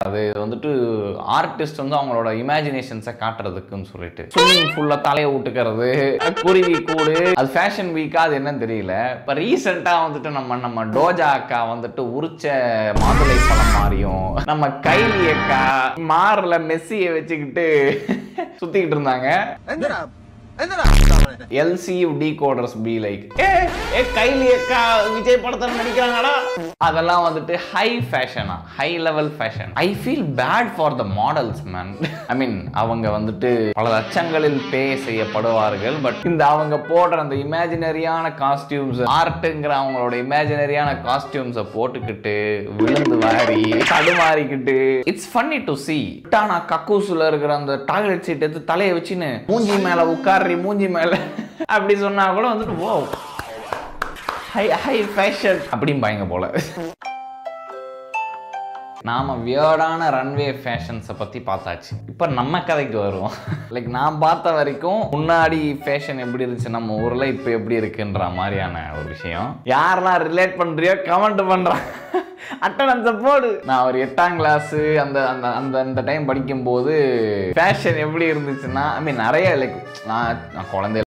அது வந்துட்டு ஆர்டிஸ்ட் வந்து அவங்களோட இமேஜினேஷன்ஸை காட்டுறதுக்குன்னு சொல்லிட்டு ஸ்விம்மிங் ஃபுல்லாக தலையை விட்டுக்கிறது குருவி கூடு அது ஃபேஷன் வீக்கா அது என்னன்னு தெரியல இப்போ ரீசெண்டாக வந்துட்டு நம்ம நம்ம டோஜா அக்கா வந்துட்டு உரிச்ச மாதுளை பழம் மாதிரியும் நம்ம கைலி அக்கா மாரில் மெஸ்ஸியை வச்சுக்கிட்டு சுத்திக்கிட்டு இருந்தாங்க எல்சியூ டி கோடர்ஸ் பி லைக் ஏ ஏ கைலி அக்கா விஜய் படத்தில் நடிக்கிறாங்கடா அதெல்லாம் வந்துட்டு ஹை ஃபேஷனா high level fashion I feel bad for the models man I mean அவங்க வந்துட்டு பல லட்சங்களில் பே செய்யப்படுவார்கள் பட் இந்த அவங்க போடுற அந்த இமேஜினரியான காஸ்டியூம்ஸ் ஆர்ட்டுங்கிற அவங்களோட இமேஜினரியான காஸ்டியூம்ஸை போட்டுக்கிட்டு விழுந்து வாரி தடுமாறிக்கிட்டு இட்ஸ் ஃபன்னி டு சி டானா கக்கூஸ்ல இருக்கிற அந்த டாய்லெட் சீட் எடுத்து தலையை வச்சுன்னு மூஞ்சி மேல உட்காரி மூஞ்சி மேல அப்படி சொன்னா கூட வந்துட்டு ஓ ஹை ஹை ஃபேஷன் அப்படிம்பாங்க போல நாம வியர்டான ரன்வே ஃபேஷன்ஸை பற்றி பார்த்தாச்சு இப்போ நம்ம கதைக்கு வருவோம் லைக் நான் பார்த்த வரைக்கும் முன்னாடி ஃபேஷன் எப்படி இருந்துச்சு நம்ம ஊரில் இப்போ எப்படி இருக்குன்ற மாதிரியான ஒரு விஷயம் யாரெல்லாம் ரிலேட் பண்ணுறியோ கமெண்ட் பண்ணுறான் அட்டனன்ஸை போடு நான் ஒரு எட்டாம் கிளாஸு அந்த அந்த அந்த அந்த டைம் படிக்கும்போது ஃபேஷன் எப்படி இருந்துச்சுன்னா ஐ மீன் நிறைய லைக் நான் நான் குழந்தை